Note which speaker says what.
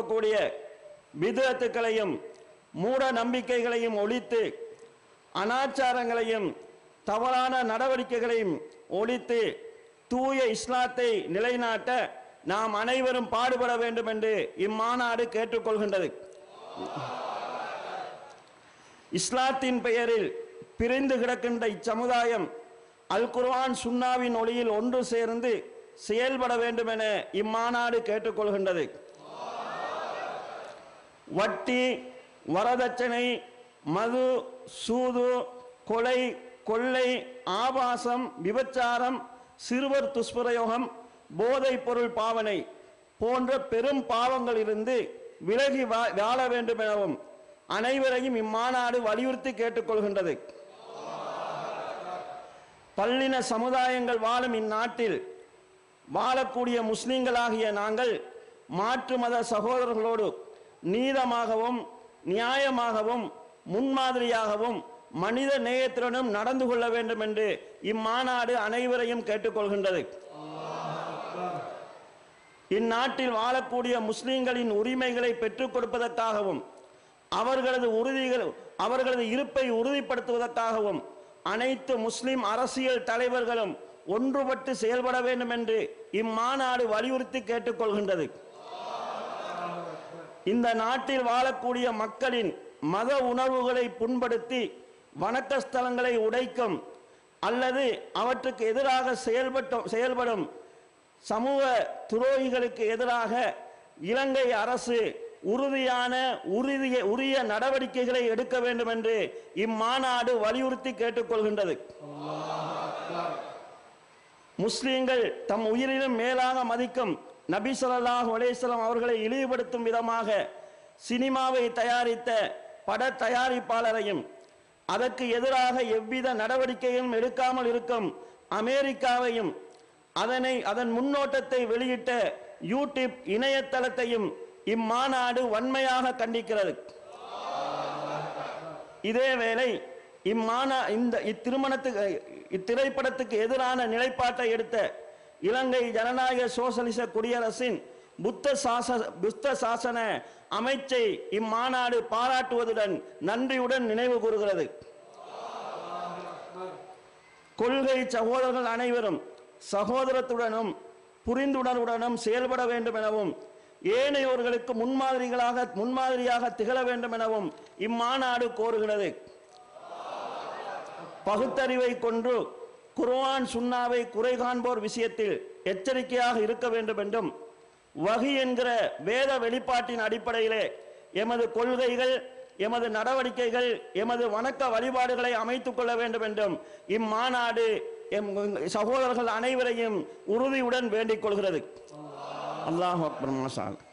Speaker 1: இருக்கக்கூடிய விதத்துக்களையும் மூட நம்பிக்கைகளையும் ஒழித்து அனாச்சாரங்களையும் தவறான நடவடிக்கைகளையும் ஒழித்து தூய இஸ்லாத்தை நிலைநாட்ட நாம் அனைவரும் பாடுபட வேண்டும் என்று இம்மாநாடு கேட்டுக்கொள்கின்றது இஸ்லாத்தின் பெயரில் பிரிந்து கிடக்கின்ற இச்சமுதாயம் அல் குர்ஆன் சுன்னாவின் ஒளியில் ஒன்று சேர்ந்து செயல்பட வேண்டும் என இம்மாநாடு கேட்டுக்கொள்கின்றது வட்டி வரதட்சணை மது சூது கொலை கொள்ளை ஆபாசம் விபச்சாரம் சிறுவர் துஷ்பிரயோகம் போதைப் பொருள் பாவனை போன்ற பெரும் பாவங்களிலிருந்து விலகி வா- வாழ வேண்டும் எனவும் அனைவரையும் இம்மாநாடு வலியுறுத்தி கேட்டுக்கொள்கின்றது பல்லின சமுதாயங்கள் வாழும் இந்நாட்டில் வாழக்கூடிய முஸ்லிம்களாகிய நாங்கள் மாற்று மத சகோதரர்களோடு நீதமாகவும் நியாயமாகவும் முன்மாதிரியாகவும் மனித நேயத்துடனும் நடந்து கொள்ள வேண்டும் என்று இம்மாநாடு அனைவரையும் கேட்டுக்கொள்கின்றது இந்நாட்டில் வாழக்கூடிய முஸ்லிம்களின் உரிமைகளை பெற்றுக் கொடுப்பதற்காகவும் அவர்களது உறுதிகள் அவர்களது இருப்பை உறுதிப்படுத்துவதற்காகவும் அனைத்து முஸ்லிம் அரசியல் தலைவர்களும் ஒன்றுபட்டு செயல்பட வேண்டும் என்று இம்மாநாடு வலியுறுத்தி கேட்டுக்கொள்கின்றது இந்த நாட்டில் வாழக்கூடிய மக்களின் மத உணர்வுகளை புண்படுத்தி வணக்க ஸ்தலங்களை உடைக்கும் அல்லது அவற்றுக்கு எதிராக செயல்பட்டும் செயல்படும் சமூக துரோகிகளுக்கு எதிராக இலங்கை அரசு உறுதியான உறுதிய உரிய நடவடிக்கைகளை எடுக்க வேண்டும் என்று இம்மாநாடு வலியுறுத்தி கேட்டுக்கொள்கின்றது முஸ்லிம்கள் தம் உயிரிலும் மேலாக மதிக்கும் நபி ஸல்லல்லாஹு அலைஹி வஸல்லம் அவர்களை இழிவுபடுத்தும் விதமாக சினிமாவை தயாரித்த பட தயாரிப்பாளரையும் அதற்கு எதிராக எவ்வித நடவடிக்கையும் எடுக்காமல் இருக்கும் அமெரிக்காவையும் அதனை அதன் முன்னோட்டத்தை வெளியிட்ட யூடியூப் இணையதளத்தையும் இம்மாநாடு வன்மையாக கண்டிக்கிறது இதேவேளை இம்மாநா இந்த இத்திருமணத்துக்கு இத்திரைப்படத்துக்கு எதிரான நிலைப்பாட்டை எடுத்த இலங்கை ஜனநாயக சோசலிச குடியரசின் புத்த சாச புத்த சாசன அமைச்சை இம்மாநாடு பாராட்டுவதுடன் நன்றியுடன் நினைவு கூறுகிறது கொள்கை சகோதரர்கள் அனைவரும் சகோதரத்துடனும் புரிந்துணர்வுடனும் செயல்பட வேண்டும் எனவும் ஏனையோர்களுக்கு முன்மாதிரிகளாக முன்மாதிரியாக திகழ வேண்டும் எனவும் இம்மாநாடு கோருகிறது பகுத்தறிவை கொண்டு குர்ஆன் சுன்னாவை குறை காண்போர் விஷயத்தில் எச்சரிக்கையாக இருக்க வேண்டும் என்றும் வகி என்கிற வேத வெளிப்பாட்டின் அடிப்படையிலே எமது கொள்கைகள் எமது நடவடிக்கைகள் எமது வணக்க வழிபாடுகளை அமைத்துக் கொள்ள வேண்டும் என்றும் இம்மாநாடு எம் சகோதரர்கள் அனைவரையும் உறுதியுடன் வேண்டிக் கொள்கிறது அல்லாஹ் அக்பர் மாஷா அல்லாஹ்.